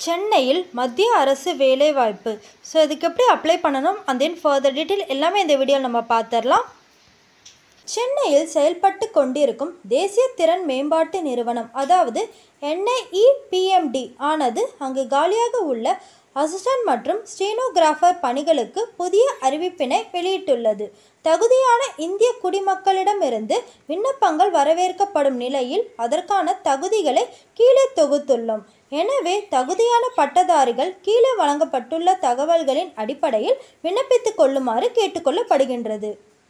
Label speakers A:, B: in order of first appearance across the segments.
A: சென்னையில் மத்திய அரசு வேலைவாய்ப்பு ஸோ இதுக்கு எப்படி அப்ளை பண்ணணும் அண்ட் தென் ஃபர்தர் டீட்டெயில் எல்லாமே இந்த வீடியோவில் நம்ம பார்த்துடலாம் சென்னையில் செயல்பட்டு கொண்டிருக்கும் தேசிய திறன் மேம்பாட்டு நிறுவனம் அதாவது என்ஐஇபிஎம்டி ஆனது அங்கு காலியாக உள்ள அசிஸ்டன்ட் மற்றும் ஸ்டீனோகிராஃபர் பணிகளுக்கு புதிய அறிவிப்பினை வெளியிட்டுள்ளது தகுதியான இந்திய குடிமக்களிடமிருந்து விண்ணப்பங்கள் வரவேற்கப்படும் நிலையில் அதற்கான தகுதிகளை கீழே தொகுத்துள்ளோம் எனவே தகுதியான பட்டதாரிகள் கீழே வழங்கப்பட்டுள்ள தகவல்களின் அடிப்படையில் விண்ணப்பித்துக் கொள்ளுமாறு கேட்டுக்கொள்ளப்படுகின்றது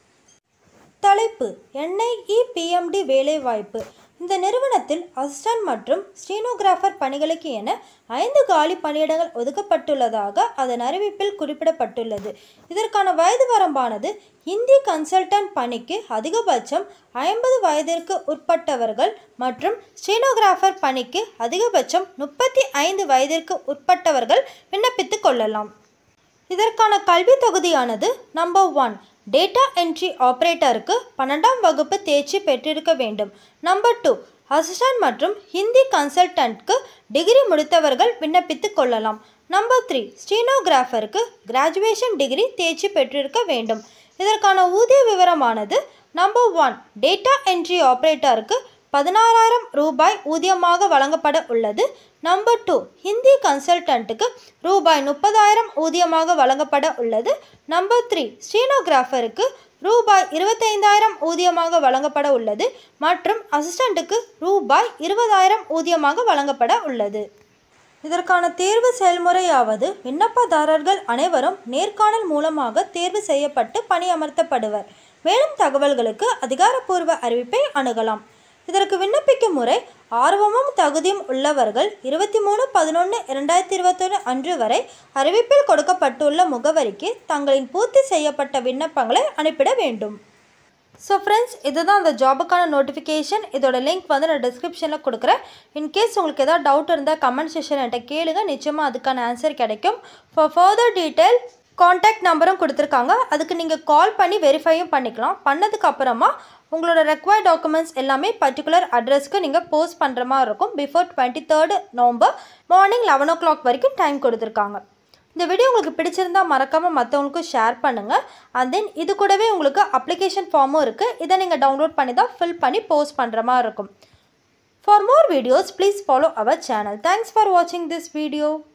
A: தலைப்பு என்ஐஇபிஎம்டி வேலைவாய்ப்பு இந்த நிறுவனத்தில் அசிஸ்டன்ட் மற்றும் ஸ்டீனோகிராஃபர் பணிகளுக்கு என ஐந்து காலி பணியிடங்கள் ஒதுக்கப்பட்டுள்ளதாக அதன் அறிவிப்பில் குறிப்பிடப்பட்டுள்ளது இதற்கான வயது வரம்பானது இந்தி கன்சல்டன்ட் பணிக்கு அதிகபட்சம் ஐம்பது வயதிற்கு உட்பட்டவர்கள் மற்றும் ஸ்டீனோகிராஃபர் பணிக்கு அதிகபட்சம் முப்பத்தி ஐந்து வயதிற்கு உட்பட்டவர்கள் விண்ணப்பித்துக் கொள்ளலாம் இதற்கான கல்வி தொகுதியானது நம்பர் ஒன் டேட்டா என்ட்ரி ஆப்ரேட்டருக்கு பன்னெண்டாம் வகுப்பு தேர்ச்சி பெற்றிருக்க வேண்டும் நம்பர் டூ அசிஸ்டன்ட் மற்றும் ஹிந்தி கன்சல்டன்ட்க்கு டிகிரி முடித்தவர்கள் விண்ணப்பித்துக் கொள்ளலாம் நம்பர் த்ரீ ஸ்டீனோகிராஃபருக்கு கிராஜுவேஷன் டிகிரி தேர்ச்சி பெற்றிருக்க வேண்டும் இதற்கான ஊதிய விவரமானது நம்பர் ஒன் டேட்டா என்ட்ரி ஆப்ரேட்டருக்கு பதினாறாயிரம் ரூபாய் ஊதியமாக வழங்கப்பட உள்ளது நம்பர் டூ ஹிந்தி கன்சல்டன்ட்டுக்கு ரூபாய் முப்பதாயிரம் ஊதியமாக வழங்கப்பட உள்ளது நம்பர் த்ரீ ஸ்டீனோகிராஃபருக்கு ரூபாய் இருபத்தைந்தாயிரம் ஊதியமாக வழங்கப்பட உள்ளது மற்றும் அசிஸ்டண்ட்டுக்கு ரூபாய் இருபதாயிரம் ஊதியமாக வழங்கப்பட உள்ளது இதற்கான தேர்வு செயல்முறையாவது விண்ணப்பதாரர்கள் அனைவரும் நேர்காணல் மூலமாக தேர்வு செய்யப்பட்டு பணியமர்த்தப்படுவர் மேலும் தகவல்களுக்கு அதிகாரப்பூர்வ அறிவிப்பை அணுகலாம் இதற்கு விண்ணப்பிக்கும் முறை ஆர்வமும் தகுதியும் உள்ளவர்கள் இருபத்தி மூணு பதினொன்று இரண்டாயிரத்தி இருபத்தொன்று அன்று வரை அறிவிப்பில் கொடுக்கப்பட்டுள்ள முகவரிக்கு தங்களின் பூர்த்தி செய்யப்பட்ட விண்ணப்பங்களை அனுப்பிட வேண்டும் ஸோ ஃப்ரெண்ட்ஸ் இதுதான் அந்த ஜாபுக்கான நோட்டிஃபிகேஷன் இதோட லிங்க் வந்து நான் டிஸ்கிரிப்ஷனில் கொடுக்குறேன் இன்கேஸ் உங்களுக்கு எதாவது டவுட் இருந்தால் கமெண்ட் செஷன் என்கிட்ட கேளுங்க நிச்சயமாக அதுக்கான ஆன்சர் கிடைக்கும் ஃபார் ஃபர்தர் டீட்டெயில் காண்டாக்ட் நம்பரும் கொடுத்துருக்காங்க அதுக்கு நீங்கள் கால் பண்ணி வெரிஃபையும் பண்ணிக்கலாம் பண்ணதுக்கு அப்புறமா உங்களோட ரெக்வயர்ட் டாக்குமெண்ட்ஸ் எல்லாமே பர்டிகுலர் அட்ரஸ்க்கு நீங்கள் போஸ்ட் பண்ணுற மாதிரி இருக்கும் before twenty third November morning eleven o'clock வரைக்கும் டைம் கொடுத்துருக்காங்க இந்த வீடியோ உங்களுக்கு பிடிச்சிருந்தா மறக்காமல் மற்றவங்களுக்கும் ஷேர் பண்ணுங்கள் அண்ட் தென் இது கூடவே உங்களுக்கு அப்ளிகேஷன் ஃபார்மும் இருக்குது இதை நீங்கள் டவுன்லோட் பண்ணி தான் ஃபில் பண்ணி போஸ்ட் பண்ணுற மாதிரி இருக்கும் for more videos please follow our channel thanks for வாட்சிங் திஸ் வீடியோ